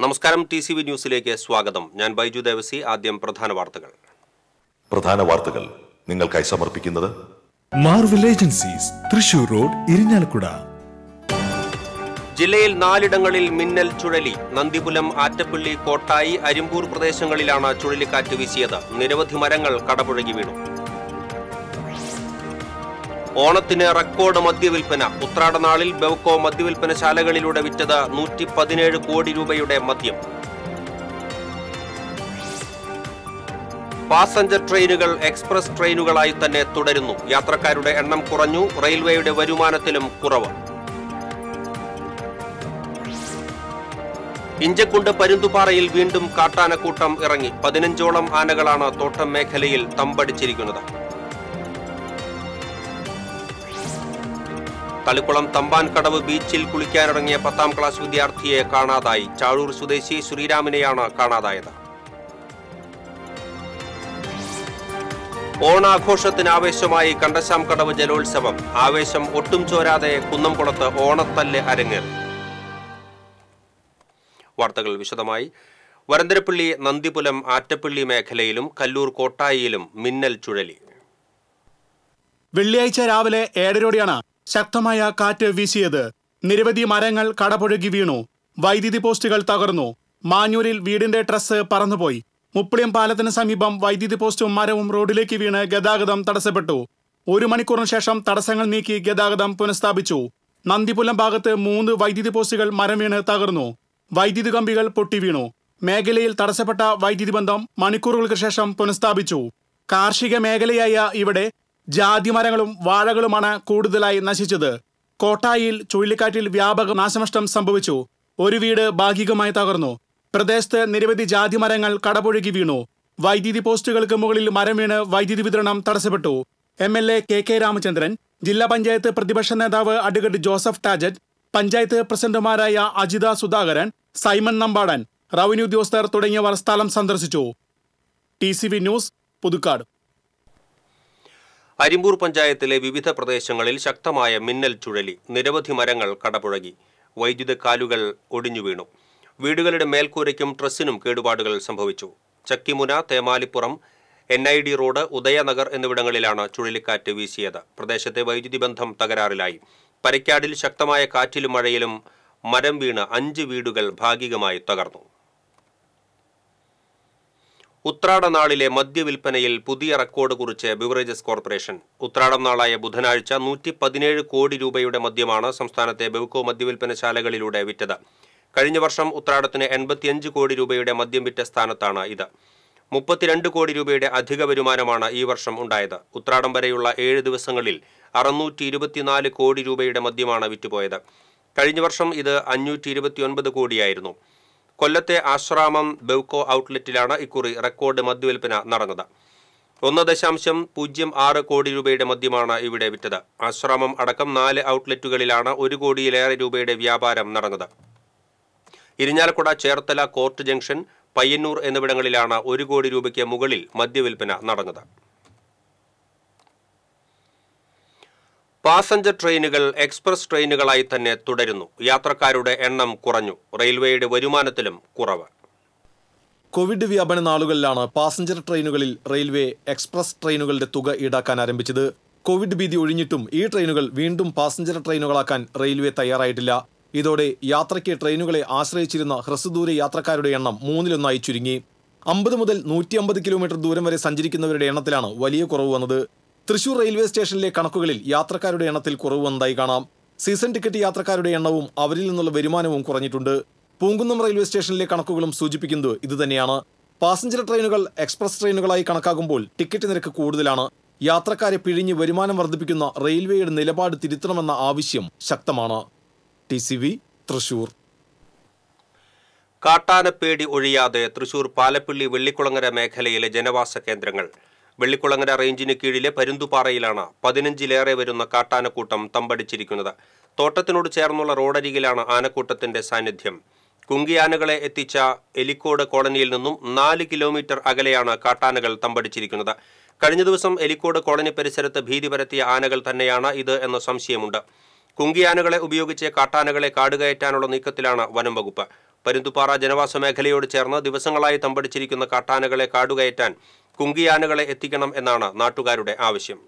നമസ്കാരം T C V ന്യൂസിലേക്ക് സ്വാഗതം ഞാൻ ബൈജു ദേവസി ആദ്യം പ്രധാന വാർത്തകൾ പ്രധാന വാർത്തകൾ നിങ്ങൾക്കായി സമർപ്പിക്കുന്നത് Marvel agencies Thrissur road Irinjalakuda ജില്ലയിൽ നാലിടങ്ങളിൽ മിന്നൽ ചുഴലി നന്ദിപുലം ആറ്റപ്പള്ളി കോട്ടായി അരിമ്പൂർ പ്രദേശങ്ങളിലാണ് ചുഴലിക്കാറ്റ് വീശിയത് നിരവധി മരങ്ങൾ കടപുഴകി വീണു ഓണത്തിന് റെക്കോർഡ് മദ്യവിൽപ്പന ഉത്രാടനാളിൽ ബെവ്കോ മദ്യവിൽപ്പനശാലകളിലൂടെ വിറ്റത് നൂറ്റി പതിനേഴ് കോടി രൂപയുടെ മദ്യം പാസഞ്ചർ ട്രെയിനുകൾ എക്സ്പ്രസ് ട്രെയിനുകളായി തന്നെ തുടരുന്നു യാത്രക്കാരുടെ എണ്ണം കുറഞ്ഞു റെയിൽവേയുടെ വരുമാനത്തിലും കുറവ് ഇഞ്ചക്കുണ്ട് പരുന്തുപാറയിൽ വീണ്ടും കാട്ടാനക്കൂട്ടം ഇറങ്ങി പതിനഞ്ചോളം ആനകളാണ് തോട്ടം മേഖലയിൽ തമ്പടിച്ചിരിക്കുന്നത് തളിക്കുളം തമ്പാൻ കടവ് ബീച്ചിൽ കുളിക്കാനിറങ്ങിയ പത്താം ക്ലാസ് വിദ്യാർത്ഥിയെ കാണാതായി ചാഴൂർ സ്വദേശി ശ്രീരാമിനെയാണ് കാണാതായത് ഓണാഘോഷത്തിന് ആവേശമായി കണ്ടശാം കടവ് ജലോത്സവം ആവേശം ഒട്ടും ചോരാതെ കുന്നംകുളത്ത് ഓണത്തല്ല് അരങ്ങേറി വാർത്തകൾ വിശദമായി വരന്തരപ്പള്ളി നന്ദിപുലം ആറ്റപ്പള്ളി മേഖലയിലും കല്ലൂർ കോട്ടായിയിലും മിന്നൽ ചുഴലി വെള്ളിയാഴ്ച രാവിലെ ഏഴരോടെയാണ് ശക്തമായ കാറ്റ് വീശിയത് നിരവധി മരങ്ങൾ കടപുഴകി വീണു വൈദ്യുതി പോസ്റ്റുകൾ തകർന്നു മാഞ്ഞൂരിൽ വീടിന്റെ ട്രസ് പറന്നുപോയി മുപ്പിളിയം പാലത്തിന് സമീപം വൈദ്യുതി പോസ്റ്റും മരവും റോഡിലേക്ക് വീണ് ഗതാഗതം തടസ്സപ്പെട്ടു ഒരു മണിക്കൂറിന് ശേഷം തടസ്സങ്ങൾ നീക്കി ഗതാഗതം പുനഃസ്ഥാപിച്ചു നന്ദിപുലം ഭാഗത്ത് മൂന്ന് വൈദ്യുതി പോസ്റ്റുകൾ മരം വീണ് തകർന്നു വൈദ്യുതി കമ്പികൾ പൊട്ടി വീണു മേഖലയിൽ തടസ്സപ്പെട്ട വൈദ്യുതി ബന്ധം മണിക്കൂറുകൾക്ക് ശേഷം പുനഃസ്ഥാപിച്ചു കാർഷിക മേഖലയായ ഇവിടെ ജാതിമരങ്ങളും വാഴകളുമാണ് കൂടുതലായി നശിച്ചത് കോട്ടായിൽ ചുഴലിക്കാറ്റിൽ വ്യാപക നാശനഷ്ടം സംഭവിച്ചു ഒരു വീട് ഭാഗികമായി തകർന്നു പ്രദേശത്ത് നിരവധി ജാതിമരങ്ങൾ കടപുഴകി വീണു വൈദ്യുതി പോസ്റ്റുകൾക്ക് മുകളിൽ മരം വീണ് വൈദ്യുതി വിതരണം തടസ്സപ്പെട്ടു M L A K K Ramachandran ജില്ലാ പഞ്ചായത്ത് പ്രതിപക്ഷ നേതാവ് അഡ്വക്കേറ്റ് ജോസഫ് ടാജറ്റ് പഞ്ചായത്ത് പ്രസിഡന്റുമാരായ അജിത സുധാകരൻ സൈമൺ നമ്പാടൻ റവന്യൂ ഉദ്യോഗസ്ഥർ തുടങ്ങിയവർ സ്ഥലം സന്ദർശിച്ചു T C V news Puthukkad Arimboor പഞ്ചായത്തിലെ വിവിധ പ്രദേശങ്ങളിൽ ശക്തമായ മിന്നൽ ചുഴലി നിരവധി മരങ്ങൾ കടപുഴകി വൈദ്യുത കാലുകൾ ഒടിഞ്ഞു വീണു വീടുകളുടെ മേൽക്കൂരയ്ക്കും ട്രസ്സിനും കേടുപാടുകൾ സംഭവിച്ചു Chakkimuna Themalippuram N I D road Udayanagar എന്നിവിടങ്ങളിലാണ് ചുഴലിക്കാറ്റ് വീശിയത് പ്രദേശത്തെ വൈദ്യുതി ബന്ധം തകരാറിലായി പരിക്കാടിൽ ശക്തമായ കാറ്റിലും മഴയിലും മരം വീണ് അഞ്ച് വീടുകൾ ഭാഗികമായി തകർന്നു ഉത്രാട നാളിലെ മദ്യവിൽപ്പനയിൽ പുതിയ റെക്കോർഡ് കുറിച്ച് ബിവറേജസ് കോർപ്പറേഷൻ ഉത്രാടം നാളായ ബുധനാഴ്ച നൂറ്റി പതിനേഴ് കോടി രൂപയുടെ മദ്യമാണ് സംസ്ഥാനത്തെ ബെവ്കോ മദ്യവിൽപ്പനശാലകളിലൂടെ വിറ്റത് കഴിഞ്ഞ വർഷം ഉത്രാടത്തിന് എൺപത്തിയഞ്ച് കോടി രൂപയുടെ മദ്യം വിറ്റ സ്ഥാനത്താണ് ഇത് മുപ്പത്തിരണ്ട് കോടി രൂപയുടെ അധിക വരുമാനമാണ് ഈ വർഷം ഉണ്ടായത് ഉത്രാടം വരെയുള്ള ഏഴ് ദിവസങ്ങളിൽ അറുന്നൂറ്റി ഇരുപത്തിനാല് കോടി രൂപയുടെ മദ്യമാണ് വിറ്റുപോയത് കഴിഞ്ഞ വർഷം ഇത് അഞ്ഞൂറ്റി ഇരുപത്തിയൊൻപത് കോടിയായിരുന്നു കൊല്ലത്തെ ആശ്രാമം ബെവ്കോ ഔട്ട്ലെറ്റിലാണ് ഇക്കുറി റെക്കോർഡ് മദ്യവിൽപ്പന നടന്നത് ഒന്ന് ദശാംശം പൂജ്യം ആറ് കോടി രൂപയുടെ മദ്യമാണ് ഇവിടെ വിറ്റത് ആശ്രാമം അടക്കം നാല് ഔട്ട്ലെറ്റുകളിലാണ് ഒരു കോടിയിലേറെ രൂപയുടെ വ്യാപാരം നടന്നത് ഇരിഞ്ഞാലക്കുട ചേർത്തല കോർട്ട് ജംഗ്ഷൻ പയ്യന്നൂർ എന്നിവിടങ്ങളിലാണ് ഒരു കോടി രൂപയ്ക്ക് മുകളിൽ മദ്യവിൽപ്പന നടന്നത് പാസഞ്ചർ ട്രെയിനുകൾ എക്സ്പ്രസ് ട്രെയിനുകളായി തന്നെ തുടരുന്നു യാത്രക്കാരുടെ എണ്ണം കുറഞ്ഞു റെയിൽവേയുടെ വരുമാനത്തിലും കുറവ് കോവിഡ് വ്യാപന നാളുകളിലാണ് പാസഞ്ചർ ട്രെയിനുകളിൽ റെയിൽവേ എക്സ്പ്രസ് ട്രെയിനുകളുടെ തുക ഈടാക്കാൻ ആരംഭിച്ചത് കോവിഡ് ഭീതി ഒഴിഞ്ഞിട്ടും ഈ ട്രെയിനുകൾ വീണ്ടും പാസഞ്ചർ ട്രെയിനുകളാക്കാൻ റെയിൽവേ തയ്യാറായിട്ടില്ല ഇതോടെ യാത്രയ്ക്ക് ട്രെയിനുകളെ ആശ്രയിച്ചിരുന്ന ഹ്രസ്വദൂര യാത്രക്കാരുടെ എണ്ണം മൂന്നിലൊന്നായി ചുരുങ്ങി അമ്പത് മുതൽ നൂറ്റി അമ്പത് കിലോമീറ്റർ ദൂരം വരെ സഞ്ചരിക്കുന്നവരുടെ എണ്ണത്തിലാണ് വലിയ കുറവ് വന്നത് തൃശൂർ റെയിൽവേ സ്റ്റേഷനിലെ കണക്കുകളിൽ യാത്രക്കാരുടെ എണ്ണത്തിൽ കുറവ് വന്നതായി കാണാം സീസൺ ടിക്കറ്റ് യാത്രക്കാരുടെ എണ്ണവും അവരിൽ നിന്നുള്ള വരുമാനവും കുറഞ്ഞിട്ടുണ്ട് പൂങ്കുന്നം റെയിൽവേ സ്റ്റേഷനിലെ കണക്കുകളും സൂചിപ്പിക്കുന്നത് ഇതുതന്നെയാണ് പാസഞ്ചർ ട്രെയിനുകൾ എക്സ്പ്രസ് ട്രെയിനുകളായി കണക്കാക്കുമ്പോൾ ടിക്കറ്റ് നിരക്ക് കൂടുതലാണ് യാത്രക്കാരെ പിഴിഞ്ഞ് വരുമാനം വർദ്ധിപ്പിക്കുന്ന റെയിൽവേയുടെ നിലപാട് തിരുത്തണമെന്ന ആവശ്യം ശക്തമാണ് ടി സി വി തൃശൂർ കാട്ടാനപ്പേടി ഒഴിയാതെ തൃശൂർ പാലപ്പള്ളി വെള്ളിക്കുളങ്ങര മേഖലയിലെ ജനവാസ കേന്ദ്രങ്ങൾ വെള്ളിക്കുളങ്ങര റേഞ്ചിന് കീഴിലെ പരുന്തുപാറയിലാണ് പതിനഞ്ചിലേറെ വരുന്ന കാട്ടാനക്കൂട്ടം തമ്പടിച്ചിരിക്കുന്നത് തോട്ടത്തിനോട് ചേർന്നുള്ള റോഡരികിലാണ് ആനക്കൂട്ടത്തിന്റെ സാന്നിധ്യം കുങ്കിയാനകളെ എത്തിച്ച എലിക്കോട് കോളനിയിൽ നിന്നും നാല് കിലോമീറ്റർ അകലെയാണ് കാട്ടാനകൾ തമ്പടിച്ചിരിക്കുന്നത് കഴിഞ്ഞ ദിവസം എലിക്കോട് കോളനി പരിസരത്ത് ഭീതി പരത്തിയ ആനകൾ തന്നെയാണ് ഇത് എന്ന സംശയമുണ്ട് കുങ്കിയാനകളെ ഉപയോഗിച്ച് കാട്ടാനകളെ കാടുകയറ്റാനുള്ള നീക്കത്തിലാണ് വനം വകുപ്പ് പരുന്തുപാറ ജനവാസ മേഖലയോട് ചേർന്ന് ദിവസങ്ങളായി തമ്പടിച്ചിരിക്കുന്ന കാട്ടാനകളെ കാടുകയറ്റാൻ കുങ്കിയാനകളെ എത്തിക്കണം എന്നാണ് നാട്ടുകാരുടെ ആവശ്യം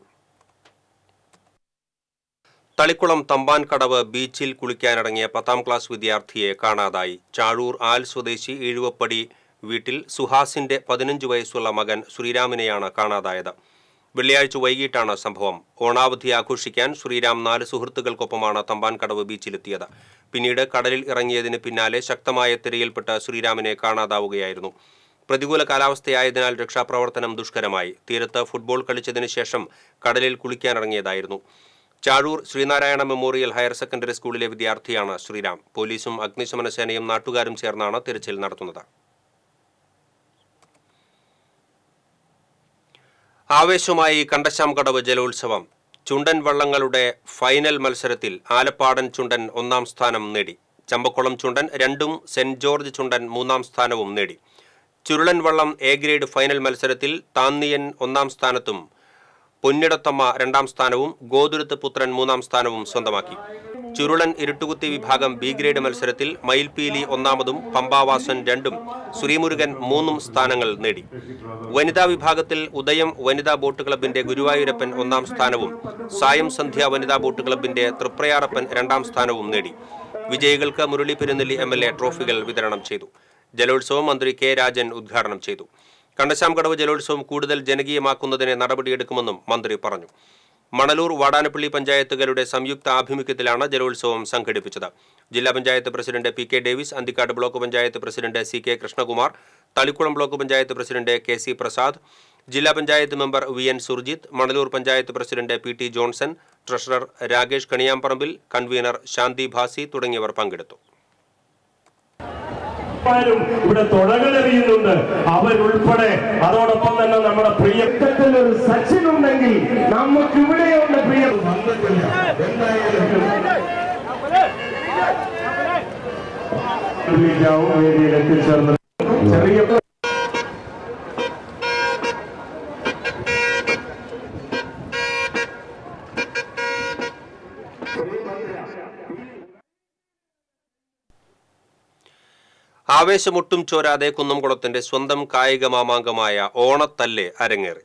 തളിക്കുളം തമ്പാൻകടവ് ബീച്ചിൽ കുളിക്കാനിറങ്ങിയ പത്താം ക്ലാസ് വിദ്യാർത്ഥിയെ കാണാതായി ചാഴൂർ ആൽ സ്വദേശി ഈഴുവപ്പടി വീട്ടിൽ സുഹാസിന്റെ പതിനഞ്ച് വയസ്സുള്ള മകൻ ശ്രീരാമിനെയാണ് കാണാതായത് വെള്ളിയാഴ്ച വൈകിട്ടാണ് സംഭവം ഓണാവധി ആഘോഷിക്കാൻ ശ്രീരാം നാല് സുഹൃത്തുക്കൾക്കൊപ്പമാണ് തമ്പാൻകടവ് ബീച്ചിലെത്തിയത് പിന്നീട് കടലിൽ ഇറങ്ങിയതിന് പിന്നാലെ ശക്തമായ തിരയിൽപ്പെട്ട് ശ്രീരാമിനെ കാണാതാവുകയായിരുന്നു പ്രതികൂല കാലാവസ്ഥയായതിനാൽ രക്ഷാപ്രവർത്തനം ദുഷ്കരമായി തീരത്ത് ഫുട്ബോൾ കളിച്ചതിന് ശേഷം കടലിൽ കുളിക്കാനിറങ്ങിയതായിരുന്നു Chazhoor Sreenarayana memorial higher secondary സ്കൂളിലെ വിദ്യാർത്ഥിയാണ് ശ്രീരാം പോലീസും അഗ്നിശമന സേനയും നാട്ടുകാരും ചേർന്നാണ് തിരച്ചിൽ നടത്തുന്നത് ആവേശമായി കണ്ടശാംകടവ് ജലോത്സവം ചുണ്ടൻ വള്ളങ്ങളുടെ ഫൈനൽ മത്സരത്തിൽ ആലപ്പാടൻ ചുണ്ടൻ ഒന്നാം സ്ഥാനം നേടി ചമ്പക്കുളം ചുണ്ടൻ രണ്ടും സെന്റ് ജോർജ് ചുണ്ടൻ മൂന്നാം സ്ഥാനവും നേടി ചുരുളൻ വള്ളം എ ഗ്രേഡ് ഫൈനൽ മത്സരത്തിൽ താന്നിയൻ ഒന്നാം സ്ഥാനത്തും പൊന്നിടത്തമ്മ രണ്ടാം സ്ഥാനവും ഗോതുരത്ത് പുത്രൻ മൂന്നാം സ്ഥാനവും സ്വന്തമാക്കി ചുരുളൻ ഇരുട്ടുകുത്തി വിഭാഗം ബി ഗ്രേഡ് മത്സരത്തിൽ മയിൽപീലി ഒന്നാമതും പമ്പാവാസൻ രണ്ടും ശ്രീമുരുകൻ മൂന്നും സ്ഥാനങ്ങൾ നേടി വനിതാ വിഭാഗത്തിൽ ഉദയം വനിതാ ബോട്ട് ക്ലബിന്റെ ഗുരുവായൂരപ്പൻ ഒന്നാം സ്ഥാനവും സായം സന്ധ്യ വനിതാ ബോട്ട് ക്ലബിന്റെ തൃപ്രയാറപ്പൻ രണ്ടാം സ്ഥാനവും നേടി വിജയികൾക്ക് Murali Perunnelli M L A ട്രോഫികൾ വിതരണം ചെയ്തു ജലോത്സവം മന്ത്രി കെ രാജൻ ഉദ്ഘാടനം ചെയ്തു കണ്ടശാംകടവ് ജലോത്സവം കൂടുതൽ ജനകീയമാക്കുന്നതിന് നടപടിയെടുക്കുമെന്നും മന്ത്രി പറഞ്ഞു മണലൂർ വാടാനപ്പള്ളി പഞ്ചായത്തുകളുടെ സംയുക്ത ആഭിമുഖ്യത്തിലാണ് ജലോത്സവം സംഘടിപ്പിച്ചത് ജില്ലാ panchayat president P K Davis Anthikad block panchayat president C K Krishnakumar Thalikulam block panchayat president K C Prasad ജില്ലാ panchayat member V N Surjith Manalur panchayat president P T Johnson treasurer Rakesh Kaniyamparambil convener Shanthi Bhasi തുടങ്ങിയവർ പങ്കെടുത്തു ും ഇവിടെ തുഴകളെറിയുന്നുണ്ട് അവരുൾപ്പെടെ അതോടൊപ്പം തന്നെ നമ്മുടെ പ്രിയത്തിൽ ഒരു സച്ചിൻ ഉണ്ടെങ്കിൽ നമുക്ക് ഇവിടെയുണ്ട് പ്രിയ എന്തായാലും വേദിയിൽ എത്തിച്ചേർന്ന് ചെറിയ ആവേശമൊട്ടും ചോരാതെ കുന്നംകുളത്തിന്റെ സ്വന്തം കായിക മാമാങ്കമായ ഓണത്തല്ല് അരങ്ങേറി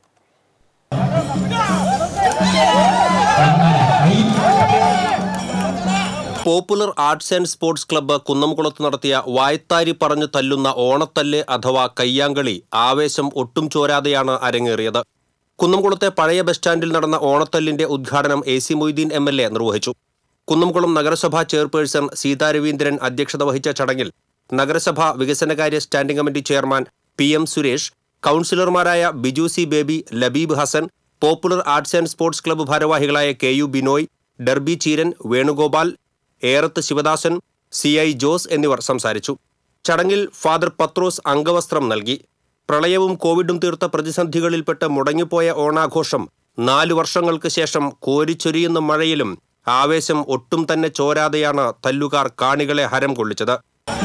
popular arts and sports club കുന്നംകുളത്ത് നടത്തിയ വായ്ത്താരി പറഞ്ഞു തല്ലുന്ന ഓണത്തല്ല് അഥവാ കയ്യാങ്കളി ആവേശം ഒട്ടും ചോരാതെയാണ് അരങ്ങേറിയത് കുന്നംകുളത്തെ പഴയ ബസ് സ്റ്റാൻഡിൽ നടന്ന ഓണത്തല്ലിന്റെ ഉദ്ഘാടനം A C Moideen M L A നിർവഹിച്ചു കുന്നംകുളം നഗരസഭാ ചെയർപേഴ്സൺ സീതാ രവീന്ദ്രൻ അധ്യക്ഷത വഹിച്ച ചടങ്ങിൽ നഗരസഭാ വികസനകാര്യ standing committee chairman P M Suresh കൗൺസിലർമാരായ Biju C Baby Labeeb Hasan popular arts and sports club ഭാരവാഹികളായ K U Binoy Derby Cheeran Venugopal Erath Sivadasan C I Jose എന്നിവർ സംസാരിച്ചു ചടങ്ങിൽ ഫാദർ പത്രോസ് അംഗവസ്ത്രം നൽകി പ്രളയവും കോവിഡും തീർത്ത പ്രതിസന്ധികളിൽപ്പെട്ട് മുടങ്ങിപ്പോയ ഓണാഘോഷം നാലു വർഷങ്ങൾക്ക് ശേഷം കോരിച്ചൊരിയുന്ന മഴയിലും ആവേശം ഒട്ടും തന്നെ ചോരാതെയാണ് തല്ലുകാർ കാണികളെ ഹരം കൊള്ളിച്ചത്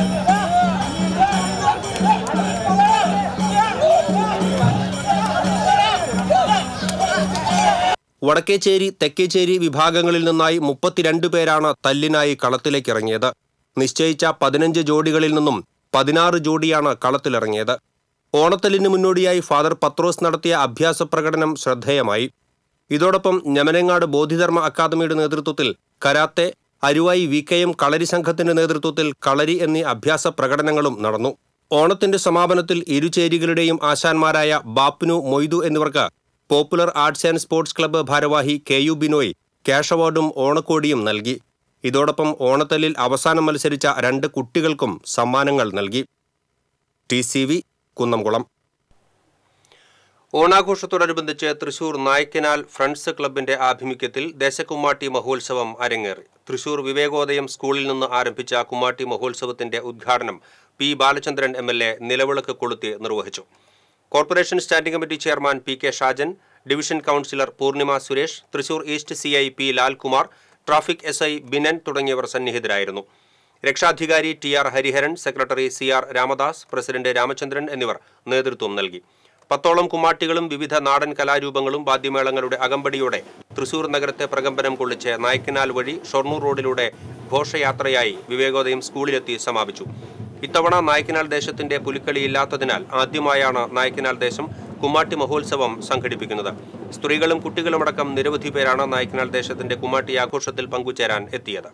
വടക്കേച്ചേരി തെക്കേച്ചേരി വിഭാഗങ്ങളിൽ നിന്നായി മുപ്പത്തിരണ്ട് പേരാണ് തല്ലിനായി കളത്തിലേക്കിറങ്ങിയത് നിശ്ചയിച്ച പതിനഞ്ച് ജോഡികളിൽ നിന്നും പതിനാറ് ജോഡിയാണ് കളത്തിലിറങ്ങിയത് ഓണത്തല്ലിന് മുന്നോടിയായി ഫാദർ പത്രോസ് നടത്തിയ അഭ്യാസ പ്രകടനം ശ്രദ്ധേയമായി ഇതോടൊപ്പം ഞമനങ്ങാട് ബോധിധർമ്മ അക്കാദമിയുടെ നേതൃത്വത്തിൽ karate Aruvayi V K M Kalari സംഘത്തിന്റെ നേതൃത്വത്തിൽ കളരി എന്നീ അഭ്യാസ പ്രകടനങ്ങളും നടന്നു ഓണത്തിന്റെ സമാപനത്തിൽ ഇരുചേരികളുടെയും ആശാന്മാരായ ബാപ്നു മൊയ്തു എന്നിവർക്ക് popular arts and sports club ഭാരവാഹി കെ യു ബിനോയ് ക്യാഷ് അവാർഡും ഓണക്കോടിയും നൽകി ഇതോടൊപ്പം ഓണത്തല്ലിൽ അവസാനം മത്സരിച്ച രണ്ട് കുട്ടികൾക്കും സമ്മാനങ്ങൾ നൽകി ടി സി വി കുന്നംകുളം ഓണാഘോഷത്തോടനുബന്ധിച്ച് തൃശൂർ നായ്ക്കനാൽ ഫ്രണ്ട്സ് ക്ലബിന്റെ ആഭിമുഖ്യത്തിൽ ദേശക്കുമ്മാട്ടി മഹോത്സവം അരങ്ങേറി തൃശൂർ വിവേകോദയം സ്കൂളിൽ നിന്ന് ആരംഭിച്ച കുമ്മാട്ടി മഹോത്സവത്തിന്റെ ഉദ്ഘാടനം P Balachandran M L A നിലവിളക്ക് കൊളുത്തി നിർവഹിച്ചു corporation standing committee chairman P K Shajan division councillor Poornima Suresh Thrissur east C I P Lalkumar traffic S I Binan തുടങ്ങിയവർ സന്നിഹിതരായിരുന്നു രക്ഷാധികാരി T R Hariharan secretary C R Ramdas president Ramachandran എന്നിവർ നേതൃത്വം നൽകി പത്തോളം കുമ്മാട്ടികളും വിവിധ നാടൻ കലാരൂപങ്ങളും വാദ്യമേളങ്ങളുടെ അകമ്പടിയോടെ തൃശൂർ നഗരത്തെ പ്രകമ്പനം കൊള്ളിച്ച് നായ്ക്കനാൽ വഴി ഷൊർണൂർ റോഡിലൂടെ ഘോഷയാത്രയായി വിവേകോദയം സ്കൂളിലെത്തി സമാപിച്ചു ഇത്തവണ നായ്ക്കനാൽ ദേശത്തിന്റെ പുലിക്കളി ഇല്ലാത്തതിനാൽ ആദ്യമായാണ് നായ്ക്കനാൽ ദേശം കുമ്മാട്ടി മഹോത്സവം സംഘടിപ്പിക്കുന്നത് സ്ത്രീകളും കുട്ടികളുമടക്കം നിരവധി പേരാണ് നായ്ക്കനാൽ ദേശത്തിന്റെ കുമ്മാട്ടി ആഘോഷത്തിൽ പങ്കുചേരാൻ എത്തിയത്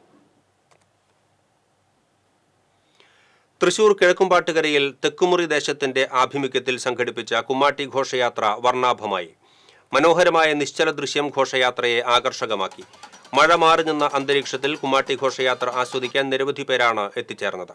തൃശൂർ കിഴക്കുംപാട്ടുകരയിൽ തെക്കുമുറി ദേശത്തിന്റെ ആഭിമുഖ്യത്തിൽ സംഘടിപ്പിച്ച കുമ്മാട്ടി ഘോഷയാത്ര വർണ്ണാഭമായി മനോഹരമായ നിശ്ചല ദൃശ്യം ഘോഷയാത്രയെ ആകർഷകമാക്കി മഴ മാറി നിന്ന അന്തരീക്ഷത്തിൽ കുമ്മാട്ടി ഘോഷയാത്ര ആസ്വദിക്കാൻ നിരവധി പേരാണ് എത്തിച്ചേർന്നത്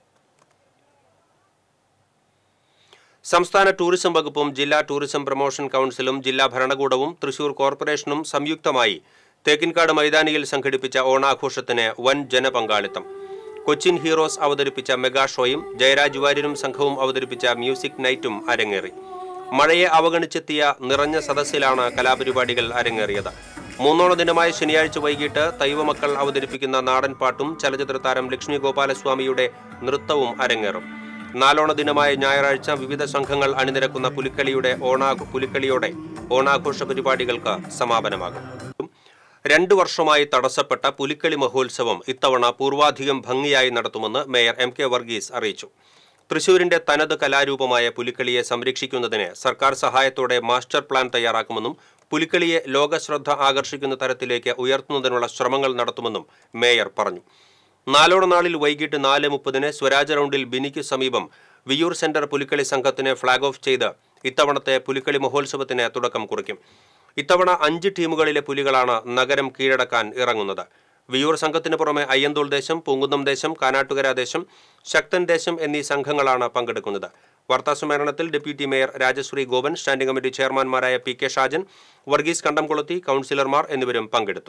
സംസ്ഥാന ടൂറിസം വകുപ്പും ജില്ലാ ടൂറിസം പ്രൊമോഷൻ കൗൺസിലും ജില്ലാ ഭരണകൂടവും തൃശൂർ കോർപ്പറേഷനും സംയുക്തമായി തേക്കിൻകാട് മൈതാനിയിൽ സംഘടിപ്പിച്ച ഓണാഘോഷത്തിന് വൻ ജനപങ്കാളിത്തം കൊച്ചിൻ ഹീറോസ് അവതരിപ്പിച്ച മെഗാ ഷോയും ജയരാജ് വാര്യരും സംഘവും അവതരിപ്പിച്ച മ്യൂസിക് നൈറ്റും അരങ്ങേറി മഴയെ അവഗണിച്ചെത്തിയ നിറഞ്ഞ സദസ്സിലാണ് കലാപരിപാടികൾ അരങ്ങേറിയത് മൂന്നോണ ദിനമായ ശനിയാഴ്ച വൈകിട്ട് തൈവമക്കൾ അവതരിപ്പിക്കുന്ന നാടൻ പാട്ടും ചലച്ചിത്ര താരം ലക്ഷ്മി ഗോപാലസ്വാമിയുടെ നൃത്തവും അരങ്ങേറും നാലോണ ദിനമായ ഞായറാഴ്ച വിവിധ സംഘങ്ങൾ അണിനിരക്കുന്ന പുലിക്കളിയുടെ ഓണാ പുലിക്കളിയോടെ ഓണാഘോഷ പരിപാടികൾക്ക് സമാപനമാകും രണ്ടു വർഷമായി തടസ്സപ്പെട്ട പുലിക്കളി മഹോത്സവം ഇത്തവണ പൂർവാധികം ഭംഗിയായി നടത്തുമെന്ന് മേയർ എം കെ വർഗീസ് അറിയിച്ചു തൃശൂരിന്റെ തനത് കലാരൂപമായ പുലിക്കളിയെ സംരക്ഷിക്കുന്നതിന് സർക്കാർ സഹായത്തോടെ മാസ്റ്റർ പ്ലാൻ തയ്യാറാക്കുമെന്നും പുലിക്കളിയെ ലോകശ്രദ്ധ ആകർഷിക്കുന്ന തരത്തിലേക്ക് ഉയർത്തുന്നതിനുള്ള ശ്രമങ്ങൾ നടത്തുമെന്നും മേയർ പറഞ്ഞു നാലോട നാളിൽ വൈകിട്ട് നാല് മുപ്പതിന് സ്വരാജ് റൗണ്ടിൽ ബിനിക്ക് സമീപം വിയൂർ സെന്റർ പുലിക്കളി സംഘത്തിന് ഫ്ളാഗ് ഓഫ് ചെയ്ത് ഇത്തവണത്തെ പുലിക്കളി മഹോത്സവത്തിന് തുടക്കം കുറിക്കും ഇത്തവണ അഞ്ച് ടീമുകളിലെ പുലികളാണ് നഗരം കീഴടക്കാൻ ഇറങ്ങുന്നത് വിയൂർ സംഘത്തിന് പുറമെ അയ്യന്തോൾ ദേശം പൂങ്കുന്നം ദേശം കാനാട്ടുകര ദേശം ശക്തൻ ദേശം എന്നീ സംഘങ്ങളാണ് പങ്കെടുക്കുന്നത് വാർത്താസമ്മേളനത്തിൽ deputy mayor Rajasree Gopan standing committee ചെയർമാൻമാരായ പി കെ ഷാജൻ വർഗീസ് കണ്ടംകുളത്തി കൗൺസിലർമാർ എന്നിവരും പങ്കെടുത്തു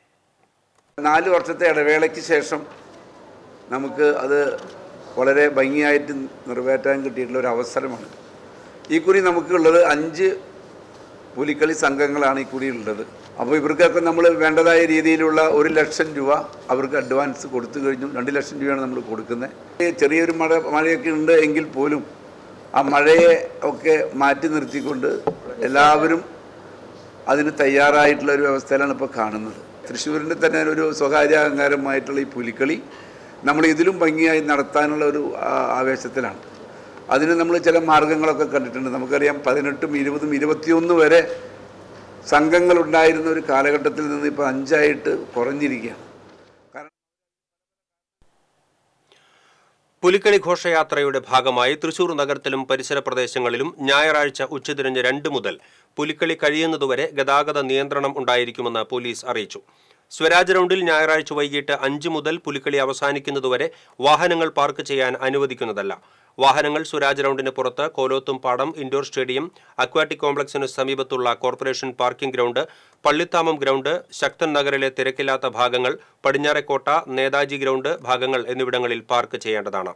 നാല് വർഷത്തെ ഇടവേളയ്ക്ക് ശേഷം നമുക്ക് അത് വളരെ ഭംഗിയായിട്ട് നിറവേറ്റാൻ കിട്ടിയിട്ടുള്ള ഒരു അവസരമാണ് ഈ കുറി നമുക്കുള്ളത് അഞ്ച് പുലിക്കളി സംഘങ്ങളാണ് ഈ കുറി ഉള്ളത് അപ്പോൾ ഇവർക്കൊക്കെ നമ്മൾ വേണ്ടതായ രീതിയിലുള്ള ഒരു ലക്ഷം രൂപ അവർക്ക് അഡ്വാൻസ് കൊടുത്തു കഴിഞ്ഞു രണ്ട് ലക്ഷം രൂപയാണ് നമ്മൾ കൊടുക്കുന്നത് ചെറിയൊരു മഴ മഴയൊക്കെ ഉണ്ട് എങ്കിൽ പോലും ആ മഴയെ ഒക്കെ മാറ്റി നിർത്തിക്കൊണ്ട് എല്ലാവരും അതിന് തയ്യാറായിട്ടുള്ള ഒരു വ്യവസ്ഥയിലാണ് ഇപ്പോൾ കാണുന്നത് തൃശ്ശൂരിൻ്റെ തന്നെ ഒരു സ്വകാര്യ അഹങ്കാരമായിട്ടുള്ള ഈ പുലിക്കളി നമ്മൾ ഇതിലും ഭംഗിയായി നടത്താനുള്ള ഒരു ആ, ആവേശത്തിലാണ് അതിന് നമ്മൾ ചില മാർഗങ്ങളൊക്കെ കണ്ടിട്ടുണ്ട് നമുക്കറിയാം പതിനെട്ടും ഇരുപതും ഇരുപത്തിയൊന്ന് വരെ സംഘങ്ങളുണ്ടായിരുന്ന ഒരു കാലഘട്ടത്തിൽ നിന്ന് ഇപ്പോൾ അഞ്ചായിട്ട് കുറഞ്ഞിരിക്കുകയാണ് പുലിക്കളി ഘോഷയാത്രയുടെ ഭാഗമായി തൃശൂർ നഗരത്തിലും പരിസര പ്രദേശങ്ങളിലും ഞായറാഴ്ച ഉച്ചതിരിഞ്ഞ് രണ്ട് മുതൽ പുലിക്കളി കഴിയുന്നതുവരെ ഗതാഗത നിയന്ത്രണം ഉണ്ടായിരിക്കുമെന്ന് പോലീസ് അറിയിച്ചു സ്വരാജ് റൗണ്ടിൽ ഞായറാഴ്ച വൈകിട്ട് അഞ്ച് മുതൽ പുലിക്കളി അവസാനിക്കുന്നതുവരെ വാഹനങ്ങൾ പാർക്ക് ചെയ്യാൻ അനുവദിക്കുന്നതല്ല വാഹനങ്ങൾ സ്വരാജ് റൗണ്ടിന് പുറത്ത് കോലോത്തും പാടം ഇൻഡോർ സ്റ്റേഡിയം അക്വാട്ടിക് കോംപ്ലക്സിന് സമീപത്തുള്ള corporation parking ground Pallithamam ground Sakthan നഗറിലെ തിരക്കില്ലാത്ത ഭാഗങ്ങൾ പടിഞ്ഞാറേക്കോട്ട നേതാജി ഗ്രൗണ്ട് ഭാഗങ്ങൾ എന്നിവിടങ്ങളിൽ പാർക്ക് ചെയ്യേണ്ടതാണ്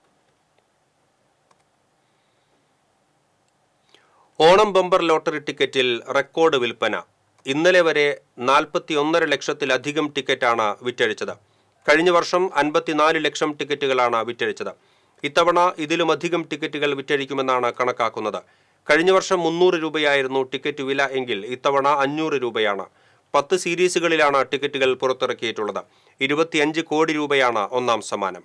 ഓണം ബമ്പർ ലോട്ടറി ടിക്കറ്റിൽ റെക്കോർഡ് വിൽപ്പന ഇന്നലെ വരെ നാൽപ്പത്തി ഒന്നര ലക്ഷത്തിലധികം ടിക്കറ്റാണ് വിറ്റഴിച്ചത് കഴിഞ്ഞ വർഷം അൻപത്തിനാല് ലക്ഷം ടിക്കറ്റുകളാണ് വിറ്റഴിച്ചത് ഇത്തവണ ഇതിലുമധികം ടിക്കറ്റുകൾ വിറ്റഴിക്കുമെന്നാണ് കണക്കാക്കുന്നത് കഴിഞ്ഞ വർഷം മുന്നൂറ് രൂപയായിരുന്നു ടിക്കറ്റ് വില എങ്കിൽ ഇത്തവണ അഞ്ഞൂറ് രൂപയാണ് പത്ത് സീരീസുകളിലാണ് ടിക്കറ്റുകൾ പുറത്തിറക്കിയിട്ടുള്ളത് ഇരുപത്തിയഞ്ച് കോടി രൂപയാണ് ഒന്നാം സമ്മാനം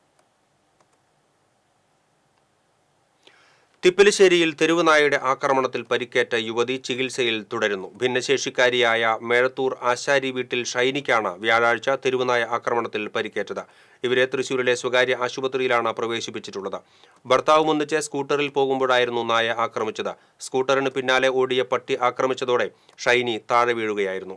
തിപ്പലിശ്ശേരിയിൽ തെരുവുനായയുടെ ആക്രമണത്തിൽ പരിക്കേറ്റ യുവതി ചികിത്സയിൽ തുടരുന്നു ഭിന്നശേഷിക്കാരിയായ മേഴത്തൂർ ആശാരി വീട്ടിൽ ഷൈനിക്കാണ് വ്യാഴാഴ്ച തെരുവുനായ ആക്രമണത്തിൽ പരിക്കേറ്റത് ഇവരെ തൃശൂരിലെ സ്വകാര്യ ആശുപത്രിയിലാണ് പ്രവേശിപ്പിച്ചിട്ടുള്ളത് ഭർത്താവ് ഒന്നിച്ച് സ്കൂട്ടറിൽ പോകുമ്പോഴായിരുന്നു നായ ആക്രമിച്ചത് സ്കൂട്ടറിന് പിന്നാലെ ഓടിയ പട്ടി ആക്രമിച്ചതോടെ ഷൈനി താഴെ വീഴുകയായിരുന്നു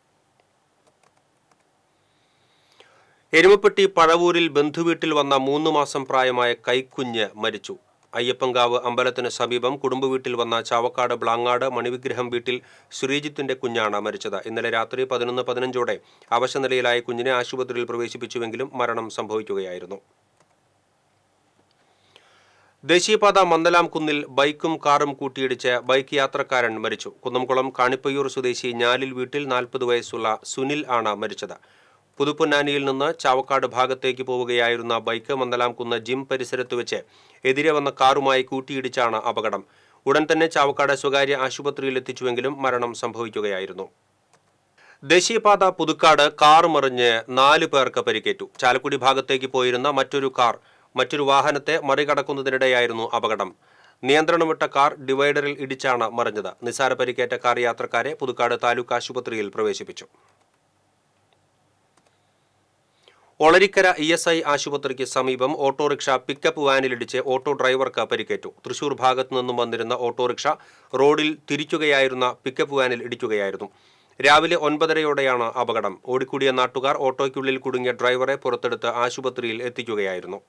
എരുമപ്പെട്ടി പഴവൂരിൽ ബന്ധുവീട്ടിൽ വന്ന മൂന്ന് മാസം പ്രായമായ കൈക്കുഞ്ഞ് മരിച്ചു അയ്യപ്പങ്കാവ് അമ്പലത്തിന് സമീപം കുടുംബവീട്ടിൽ വന്ന ചാവക്കാട് ബ്ലാങ്ങാട് മണിവിഗ്രഹം വീട്ടിൽ ശ്രീജിത്തിന്റെ കുഞ്ഞാണ് മരിച്ചത് ഇന്നലെ രാത്രി പതിനൊന്ന് പതിനഞ്ചോടെ അവശനിലയിലായ കുഞ്ഞിനെ ആശുപത്രിയിൽ പ്രവേശിപ്പിച്ചുവെങ്കിലും മരണം സംഭവിക്കുകയായിരുന്നു ദേശീയപാത മന്ദലാം കുന്നിൽ ബൈക്കും കാറും കൂട്ടിയിടിച്ച് ബൈക്ക് യാത്രക്കാരൻ മരിച്ചു കുന്നംകുളം കാണിപ്പയ്യൂർ സ്വദേശി ഞാലിൽ വീട്ടിൽ നാൽപ്പത് വയസ്സുള്ള സുനിൽ ആണ് മരിച്ചത് പുതുപ്പൊന്നാനിയിൽ നിന്ന് ചാവക്കാട് ഭാഗത്തേക്ക് പോവുകയായിരുന്ന ബൈക്ക് മന്ദലാം കുന്ന് ജിം പരിസരത്ത് വെച്ച് എതിരെ വന്ന കാറുമായി കൂട്ടിയിടിച്ചാണ് അപകടം ഉടൻ തന്നെ ചാവക്കാട് സ്വകാര്യ ആശുപത്രിയിൽ എത്തിച്ചുവെങ്കിലും മരണം സംഭവിക്കുകയായിരുന്നു ദേശീയപാത പുതുക്കാട് കാർ മറിഞ്ഞ് നാല് പേർക്ക് പരിക്കേറ്റു ചാലക്കുടി ഭാഗത്തേക്ക് പോയിരുന്ന മറ്റൊരു കാർ മറ്റൊരു വാഹനത്തെ മറികടക്കുന്നതിനിടെയായിരുന്നു അപകടം നിയന്ത്രണം വിട്ട കാർ ഡിവൈഡറിൽ ഇടിച്ചാണ് മറിഞ്ഞത് നിസാര പരിക്കേറ്റ കാർ യാത്രക്കാരെ പുതുക്കാട് താലൂക്ക് ആശുപത്രിയിൽ പ്രവേശിപ്പിച്ചു ഒളരിക്കര ഇ എസ് ഐ ആശുപത്രിക്ക് സമീപം ഓട്ടോറിക്ഷ പിക്കപ്പ് വാനിലിടിച്ച് ഓട്ടോ ഡ്രൈവർക്ക് പരിക്കേറ്റു തൃശൂർ ഭാഗത്തു നിന്നും വന്നിരുന്ന ഓട്ടോറിക്ഷ റോഡിൽ തിരിക്കുകയായിരുന്ന പിക്കപ്പ് വാനിൽ ഇടിക്കുകയായിരുന്നു രാവിലെ ഒൻപതരയോടെയാണ് അപകടം ഓടിക്കൂടിയ നാട്ടുകാർ ഓട്ടോയ്ക്കുള്ളിൽ കുടുങ്ങിയ ഡ്രൈവറെ പുറത്തെടുത്ത് ആശുപത്രിയിൽ എത്തിക്കുകയായിരുന്നു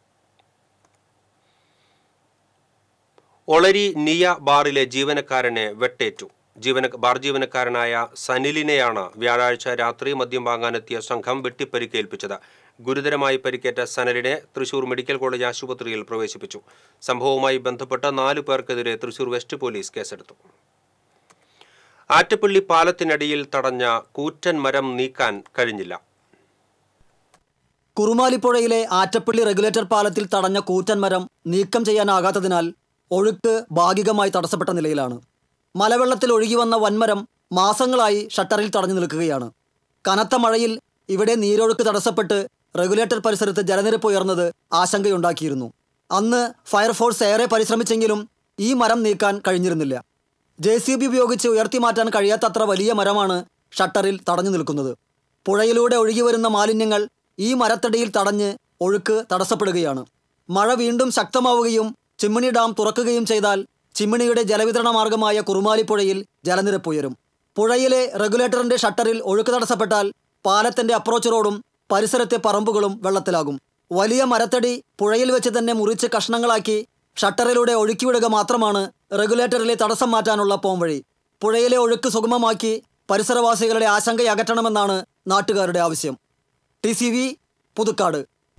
ഒളരി നിയ ബാറിലെ ജീവനക്കാരനെ വെട്ടേറ്റു ജീവന ബാർ ജീവനക്കാരനായ സനിലിനെയാണ് വ്യാഴാഴ്ച രാത്രി മദ്യം വാങ്ങാനെത്തിയ സംഘം വെട്ടിപ്പരിക്കേൽപ്പിച്ചത് ഗുരുതരമായി പരിക്കേറ്റ സനലിനെ തൃശൂർ മെഡിക്കൽ കോളേജ് ആശുപത്രിയിൽ പ്രവേശിപ്പിച്ചു സംഭവവുമായി ബന്ധപ്പെട്ട് നാലു പേർക്കെതിരെ തൃശൂർ വെസ്റ്റ് പോലീസ് കേസെടുത്തു ആറ്റപ്പള്ളി പാലത്തിനടിയിൽ തടഞ്ഞ കൂറ്റൻ മരം നീക്കാൻ കഴിഞ്ഞില്ല കുറുമാലിപ്പുഴയിലെ ആറ്റപ്പള്ളി റെഗുലേറ്റർ പാലത്തിൽ തടഞ്ഞ കൂറ്റൻ മരം നീക്കം ചെയ്യാനാകാത്തതിനാൽ ഒഴുക്ക് ഭാഗികമായി തടസ്സപ്പെട്ട നിലയിലാണ് മലവെള്ളത്തിൽ ഒഴുകി വന്ന വൻമരം മാസങ്ങളായി ഷട്ടറിൽ തടഞ്ഞു നിൽക്കുകയാണ് കനത്ത മഴയിൽ ഇവിടെ നീരൊഴുക്ക് തടസ്സപ്പെട്ട് റെഗുലേറ്റർ പരിസരത്ത് ജലനിരപ്പ് ഉയർന്നത് ആശങ്കയുണ്ടാക്കിയിരുന്നു അന്ന് ഫയർഫോഴ്സ് ഏറെ പരിശ്രമിച്ചെങ്കിലും ഈ മരം നീക്കാൻ കഴിഞ്ഞിരുന്നില്ല ജെ സി ബി ഉപയോഗിച്ച് ഉയർത്തി മാറ്റാൻ കഴിയാത്തത്ര വലിയ മരമാണ് ഷട്ടറിൽ തടഞ്ഞു നിൽക്കുന്നത് പുഴയിലൂടെ ഒഴുകി വരുന്ന മാലിന്യങ്ങൾ ഈ മരത്തടിയിൽ തടഞ്ഞ് ഒഴുക്ക് തടസ്സപ്പെടുകയാണ് മഴ വീണ്ടും ശക്തമാവുകയും ചിമ്മിണി ഡാം തുറക്കുകയും ചെയ്താൽ ചിമ്മിണിയുടെ ജലവിതരണ മാർഗമായ കുറുമാലിപ്പുഴയിൽ ജലനിരപ്പ് ഉയരും പുഴയിലെ റെഗുലേറ്ററിന്റെ ഷട്ടറിൽ ഒഴുക്ക് തടസ്സപ്പെട്ടാൽ പാലത്തിന്റെ അപ്രോച്ച് റോഡും പരിസരത്തെ പറമ്പുകളും വെള്ളത്തിലാകും വലിയ മരത്തടി പുഴയിൽ വെച്ച് തന്നെ മുറിച്ച് കഷ്ണങ്ങളാക്കി ഷട്ടറിലൂടെ ഒഴുക്കിവിടുക മാത്രമാണ് റെഗുലേറ്ററിലെ തടസ്സം മാറ്റാനുള്ള പോംവഴി പുഴയിലെ ഒഴുക്ക് സുഗമമാക്കി പരിസരവാസികളുടെ ആശങ്ക അകറ്റണമെന്നാണ് നാട്ടുകാരുടെ ആവശ്യം ടി സി വി പുതുക്കാട്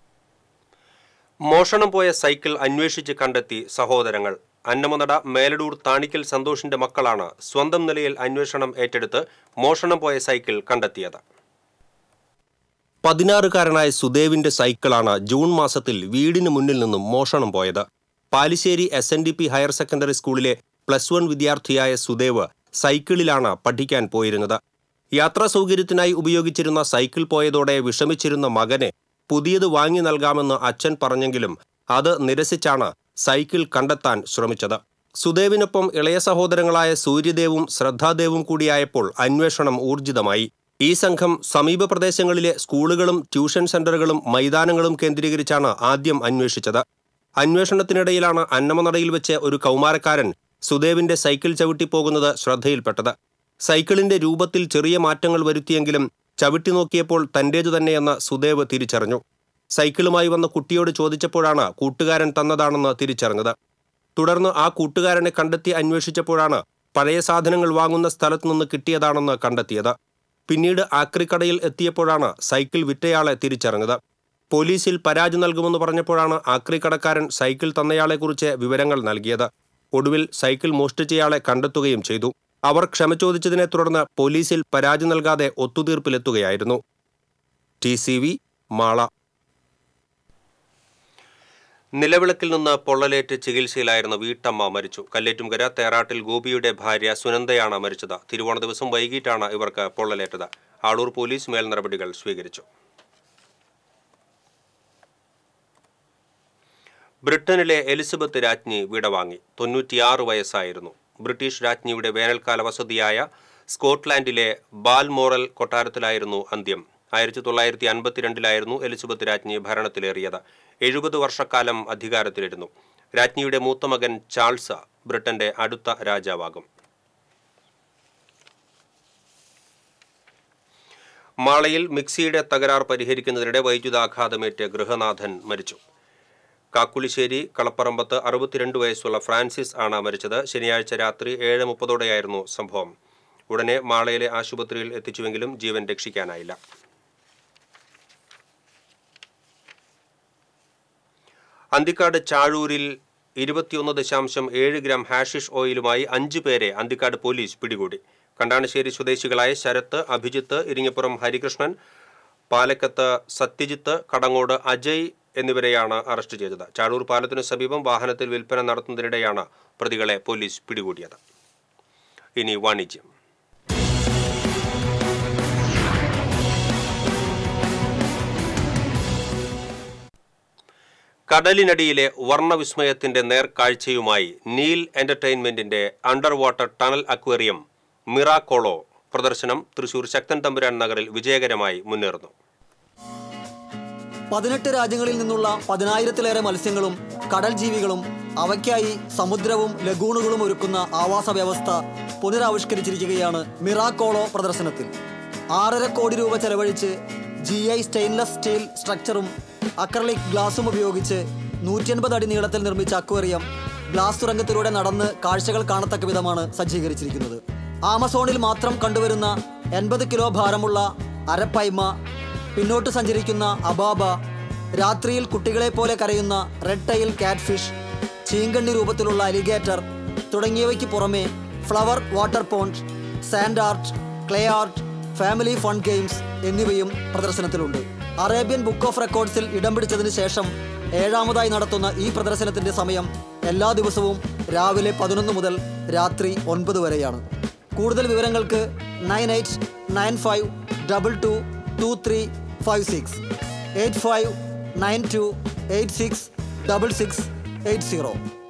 മോഷണം പോയ സൈക്കിൾ അന്വേഷിച്ച് കണ്ടെത്തി സഹോദരങ്ങൾ അന്നമനട മേലടൂർ താണിക്കൽ സന്തോഷിന്റെ മക്കളാണ് സ്വന്തം നിലയിൽ അന്വേഷണം ഏറ്റെടുത്ത് മോഷണം പോയ സൈക്കിൾ കണ്ടെത്തിയത് പതിനാറുകാരനായ സുദേവിന്റെ സൈക്കിളാണ് ജൂൺ മാസത്തിൽ വീടിന് മുന്നിൽ നിന്നും മോഷണം പോയത് Palissery S N D P higher secondary സ്കൂളിലെ പ്ലസ് വൺ വിദ്യാർത്ഥിയായ സുദേവ് സൈക്കിളിലാണ് പഠിക്കാൻ പോയിരുന്നത് യാത്രാ സൗകര്യത്തിനായി ഉപയോഗിച്ചിരുന്ന സൈക്കിൾ പോയതോടെ വിഷമിച്ചിരുന്ന മകനെ പുതിയത് വാങ്ങി നൽകാമെന്ന് അച്ഛൻ പറഞ്ഞെങ്കിലും അത് നിരസിച്ചാണ് സൈക്കിൾ കണ്ടെത്താൻ ശ്രമിച്ചത് സുദേവിനൊപ്പം ഇളയ സഹോദരങ്ങളായ സൂര്യദേവും ശ്രദ്ധാദേവും കൂടിയായപ്പോൾ അന്വേഷണം ഊർജിതമായി ഈ സംഘം സമീപ പ്രദേശങ്ങളിലെ സ്കൂളുകളും ട്യൂഷൻ സെന്ററുകളും മൈതാനങ്ങളും കേന്ദ്രീകരിച്ചാണ് ആദ്യം അന്വേഷിച്ചത് അന്വേഷണത്തിനിടയിലാണ് അന്നമനടയിൽ വെച്ച് ഒരു കൗമാരക്കാരൻ സുദേവിന്റെ സൈക്കിൾ ചവിട്ടിപ്പോകുന്നത് ശ്രദ്ധയിൽപ്പെട്ടത് സൈക്കിളിന്റെ രൂപത്തിൽ ചെറിയ മാറ്റങ്ങൾ വരുത്തിയെങ്കിലും ചവിട്ടി നോക്കിയപ്പോൾ തന്റേതു തന്നെയെന്ന് സുദേവ് തിരിച്ചറിഞ്ഞു സൈക്കിളുമായി വന്ന കുട്ടിയോട് ചോദിച്ചപ്പോഴാണ് കൂട്ടുകാരൻ തന്നതാണെന്ന് തിരിച്ചറിഞ്ഞത് തുടർന്ന് ആ കൂട്ടുകാരനെ കണ്ടെത്തി അന്വേഷിച്ചപ്പോഴാണ് പഴയ സാധനങ്ങൾ വാങ്ങുന്ന സ്ഥലത്തു നിന്ന് കിട്ടിയതാണെന്ന് കണ്ടെത്തിയത് പിന്നീട് ആക്രിക്കടയിൽ എത്തിയപ്പോഴാണ് സൈക്കിൾ വിറ്റയാളെ തിരിച്ചറിഞ്ഞത് പോലീസിൽ പരാതി നൽകുമെന്ന് പറഞ്ഞപ്പോഴാണ് ആക്രിക്കടക്കാരൻ സൈക്കിൾ തന്നയാളെക്കുറിച്ച് വിവരങ്ങൾ നൽകിയത് ഒടുവിൽ സൈക്കിൾ മോഷ്ടിച്ചയാളെ കണ്ടെത്തുകയും ചെയ്തു അവർ ക്ഷമ ചോദിച്ചതിനെ തുടർന്ന് പോലീസിൽ പരാതി നൽകാതെ ഒത്തുതീർപ്പിലെത്തുകയായിരുന്നു ടി സി വി മാള നിലവിളക്കിൽ നിന്ന് പൊള്ളലേറ്റ് ചികിത്സയിലായിരുന്ന വീട്ടമ്മ മരിച്ചു കല്ലേറ്റുംകര തേറാട്ടിൽ ഗോപിയുടെ ഭാര്യ സുനന്ദയാണ് മരിച്ചത് തിരുവോണ ദിവസം വൈകിട്ടാണ് ഇവർക്ക് പൊള്ളലേറ്റത് ആളൂർ പോലീസ് മേൽ നടപടികൾ സ്വീകരിച്ചു ബ്രിട്ടനിലെ എലിസബത്ത് രാജ്ഞി വിടവാങ്ങി തൊണ്ണൂറ്റിയാറ് വയസ്സായിരുന്നു ബ്രിട്ടീഷ് രാജ്ഞിയുടെ വേനൽക്കാല വസതിയായ സ്കോട്ട്ലാൻഡിലെ ബാൽമോറൽ കൊട്ടാരത്തിലായിരുന്നു അന്ത്യം ആയിരത്തി തൊള്ളായിരത്തി അൻപത്തിരണ്ടിലായിരുന്നു എലിസബത്ത് രാജ്ഞി ഭരണത്തിലേറിയത് എഴുപത് വർഷക്കാലം അധികാരത്തിലിരുന്നു രാജ്ഞിയുടെ മൂത്ത മകൻ ചാൾസ് ബ്രിട്ടന്റെ അടുത്ത രാജാവാകും മാളയിൽ മിക്സിയുടെ തകരാർ പരിഹരിക്കുന്നതിനിടെ വൈദ്യുതാഘാതമേറ്റ് ഗൃഹനാഥൻ മരിച്ചു കാക്കുളിശ്ശേരി കളപ്പറമ്പത്ത് അറുപത്തിരണ്ട് വയസ്സുള്ള ഫ്രാൻസിസ് ആണ് മരിച്ചത് ശനിയാഴ്ച രാത്രി ഏഴ് മുപ്പതോടെയായിരുന്നു സംഭവം ഉടനെ മാളയിലെ ആശുപത്രിയിൽ എത്തിച്ചുവെങ്കിലും ജീവൻ രക്ഷിക്കാനായില്ല അന്തിക്കാട് ചാഴൂരിൽ ഇരുപത്തിയൊന്ന് ദശാംശം ഏഴ് ഗ്രാം ഹാഷിഷ് ഓയിലുമായി അഞ്ചു പേരെ അന്തിക്കാട് പോലീസ് പിടികൂടി കണ്ടാണശ്ശേരി സ്വദേശികളായ ശരത്ത് അഭിജിത്ത് ഇരിങ്ങപ്പുറം ഹരികൃഷ്ണൻ പാലക്കത്ത് സത്യജിത്ത് കടങ്ങോട് അജയ് എന്നിവരെയാണ് അറസ്റ്റ് ചെയ്തത് ചാഴൂർ പാലത്തിനു സമീപം വാഹനത്തിൽ വിൽപ്പന നടത്തുന്നതിനിടെയാണ് പ്രതികളെ പോലീസ് പിടികൂടിയത് ഇനി വാണിജ്യം കടലിനടിയിലെ വർണ്ണവിസ്മയത്തിന്റെ നേർക്കാഴ്ചയുമായി നീൽ എന്റർടൈൻമെന്റിന്റെ underwater tunnel aquarium Miracolo പ്രദർശനം തൃശൂർ ശക്തൻ തമ്പുരാൻ നഗറിൽ വിജയകരമായി മുന്നേറുന്നു പതിനെട്ട് രാജ്യങ്ങളിൽ നിന്നുള്ള പതിനായിരത്തിലേറെ മത്സ്യങ്ങളും കടൽ ജീവികളും അവയ്ക്കായി സമുദ്രവും ലഗൂണുകളും ഒരുക്കുന്ന ആവാസ വ്യവസ്ഥ പുനരാവിഷ്കരിച്ചിരിക്കുകയാണ് മിറാക്കോളോ പ്രദർശനത്തിൽ ആറര കോടി രൂപ ചെലവഴിച്ച് ജി ഐ സ്റ്റെയിൻലെസ് സ്റ്റീൽ സ്ട്രക്ചറും അക്രലിക് ഗ്ലാസും ഉപയോഗിച്ച് നൂറ്റിയൻപത് അടി നീളത്തിൽ നിർമ്മിച്ച അക്വേറിയം ഗ്ലാസ് തുരങ്കത്തിലൂടെ നടന്ന് കാഴ്ചകൾ കാണത്തക്ക വിധമാണ് സജ്ജീകരിച്ചിരിക്കുന്നത് ആമസോണിൽ മാത്രം കണ്ടുവരുന്ന എൺപത് കിലോ ഭാരമുള്ള അരപ്പൈമ പിന്നോട്ട് സഞ്ചരിക്കുന്ന അബാബ രാത്രിയിൽ കുട്ടികളെ പോലെ കരയുന്ന റെഡ് ടൈൽ കാറ്റ്ഫിഷ് ചീങ്കണ്ണി രൂപത്തിലുള്ള അലിഗേറ്റർ തുടങ്ങിയവയ്ക്ക് പുറമെ flower water pond sand art clay art family fun games എന്നിവയും പ്രദർശനത്തിലുണ്ട് അറേബ്യൻ ബുക്ക് ഓഫ് റെക്കോർഡ്സിൽ ഇടം പിടിച്ചതിന് ശേഷം ഏഴാമതായി നടത്തുന്ന ഈ പ്രദർശനത്തിന്റെ സമയം എല്ലാ ദിവസവും രാവിലെ പതിനൊന്ന് മുതൽ രാത്രി ഒൻപത് വരെയാണ് കൂടുതൽ വിവരങ്ങൾക്ക് nine eight nine five double two two three five six eight five nine two eight six double six eight zero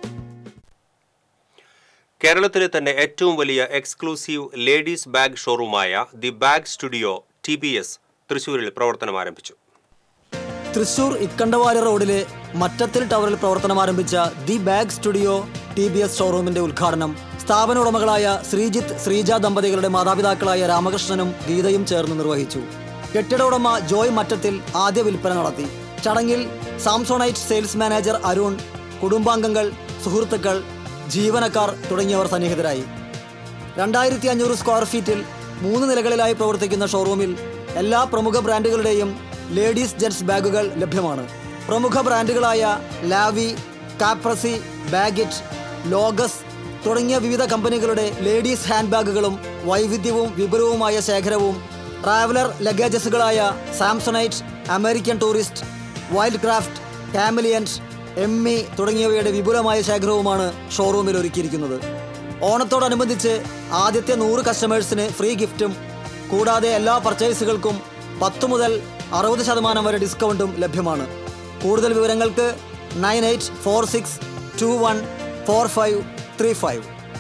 കേരളത്തിലെ തന്നെ ഏറ്റവും വലിയ എക്സ്ക്ലൂസീവ് ലേഡീസ് ബാഗ് ഷോറൂമായ the bag studio T B S തൃശൂരിൽ പ്രവർത്തനം ആരംഭിച്ചു തൃശൂർ ഇക്കണ്ടവാരി റോഡിലെ മറ്റത്തിൽ ടവറിൽ പ്രവർത്തനം ആരംഭിച്ച the bag studio T B S ഷോറൂമിന്റെ ഉദ്ഘാടനം സ്ഥാപന ഉടമകളായ ശ്രീജിത്ത് ശ്രീജ ദമ്പതികളുടെ മാതാപിതാക്കളായ രാമകൃഷ്ണനും ഗീതയും ചേർന്ന് നിർവഹിച്ചു കെട്ടിട ഉടമ ജോയ് മറ്റത്തിൽ ആദ്യ വിൽപ്പന നടത്തി ചടങ്ങിൽ സാംസോണൈറ്റ് സെയിൽസ് മാനേജർ അരുൺ കുടുംബാംഗങ്ങൾ സുഹൃത്തുക്കൾ ജീവനക്കാർ തുടങ്ങിയവർ സന്നിഹിതരായി രണ്ടായിരത്തി അഞ്ഞൂറ് സ്ക്വയർ ഫീറ്റിൽ മൂന്ന് നിലകളിലായി പ്രവർത്തിക്കുന്ന ഷോറൂമിൽ എല്ലാ പ്രമുഖ ബ്രാൻഡുകളുടെയും ലേഡീസ് ജെൻസ് ബാഗുകൾ ലഭ്യമാണ് പ്രമുഖ ബ്രാൻഡുകളായ ലാവി കാപ്രസി ബാഗിറ്റ് ലോഗസ് തുടങ്ങിയ വിവിധ കമ്പനികളുടെ ലേഡീസ് ഹാൻഡ് ബാഗുകളും വൈവിധ്യവും വിപുലവുമായ ശേഖരവും ട്രാവലർ ലഗേജസുകളായ Samsonite American Tourister Wildcraft Kamiliants എമ്മി തുടങ്ങിയവയുടെ വിപുലമായ ശേഖരവുമാണ് ഷോറൂമിൽ ഒരുക്കിയിരിക്കുന്നത് ഓണത്തോടനുബന്ധിച്ച് ആദ്യത്തെ നൂറ് കസ്റ്റമേഴ്സിന് ഫ്രീ ഗിഫ്റ്റും കൂടാതെ എല്ലാ പർച്ചേസുകൾക്കും പത്ത് മുതൽ അറുപത് ശതമാനം വരെ ഡിസ്കൗണ്ടും ലഭ്യമാണ് കൂടുതൽ വിവരങ്ങൾക്ക് nine eight four six two one four five three five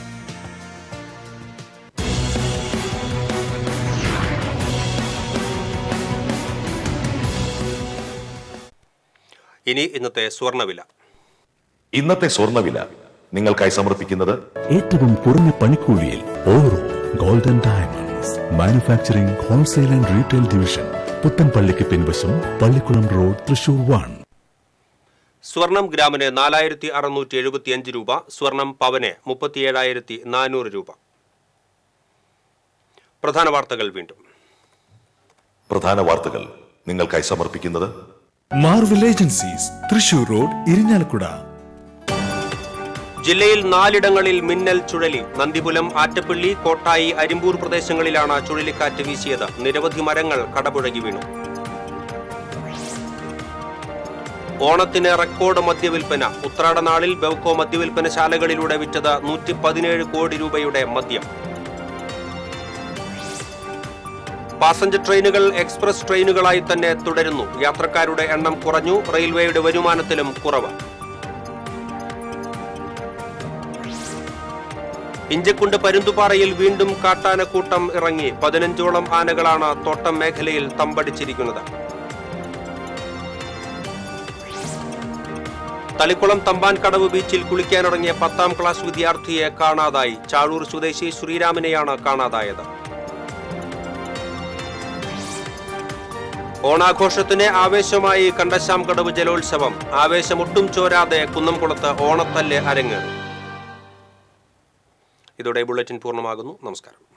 ഇനി ഇന്നത്തെ സ്വർണ്ണവില ഇന്നത്തെ സ്വർണ്ണവില നിങ്ങൾക്കായി സമർപ്പിക്കുന്നത് ഏറ്റവും കുറഞ്ഞ പണിക്കൂലിയിൽ ഓരോ golden diamonds manufacturing wholesale and retail division പുത്തൻപള്ളിക്ക് പിൻവശം പള്ളിക്കുളം റോഡ് തൃശൂർ വൺ സ്വർണം ഗ്രാമിന് നാലായിരത്തി അറുന്നൂറ്റി എഴുപത്തി അഞ്ച് രൂപ സ്വർണം പവന് മുപ്പത്തിയേഴായിരത്തി നാനൂറ് രൂപ പ്രധാന വാർത്തകൾ വീണ്ടും പ്രധാന വാർത്തകൾ നിങ്ങൾക്കായി സമർപ്പിക്കുന്നത് Marvel agencies Thrissur road Irinjalakuda ജില്ലയിൽ നാലിടങ്ങളിൽ മിന്നൽ ചുഴലി നന്ദിപുലം ആറ്റപ്പള്ളി കോട്ടായി അരിമ്പൂർ പ്രദേശങ്ങളിലാണ് ചുഴലിക്കാറ്റ് വീശിയത് നിരവധി മരങ്ങൾ കടപുഴകി വീണു ഓണത്തിന് റെക്കോർഡ് മദ്യവിൽപ്പന ഉത്രാടനാളിൽ ബെവ്കോ മദ്യവിൽപ്പനശാലകളിലൂടെ വിറ്റത് നൂറ്റി പതിനേഴ് കോടി രൂപയുടെ മദ്യം പാസഞ്ചർ ട്രെയിനുകൾ എക്സ്പ്രസ് ട്രെയിനുകളായി തന്നെ തുടരുന്നു യാത്രക്കാരുടെ എണ്ണം കുറഞ്ഞു റെയിൽവേയുടെ വരുമാനത്തിലും കുറവ് ഇഞ്ചക്കുണ്ട് പരുന്തുപാറയിൽ വീണ്ടും കാട്ടാനക്കൂട്ടം ഇറങ്ങി പതിനഞ്ചോളം ആനകളാണ് തോട്ടം മേഖലയിൽ തമ്പടിച്ചിരിക്കുന്നത് തളിക്കുളം തമ്പാൻകടവ് ബീച്ചിൽ കുളിക്കാനിറങ്ങിയ പത്താം ക്ലാസ് വിദ്യാർത്ഥിയെ കാണാതായി ചാഴൂർ സ്വദേശി ശ്രീരാമിനെയാണ് കാണാതായത് ഓണാഘോഷത്തിന് ആവേശമായി കണ്ടശാം കടവ് ജലോത്സവം ആവേശമൊട്ടും ചോരാതെ കുന്നംകുളത്ത് ഓണത്തല്ല് അരങ്ങേറി ഇതോടെ ബുള്ളറ്റിൻ പൂർണ്ണമാകുന്നു നമസ്കാരം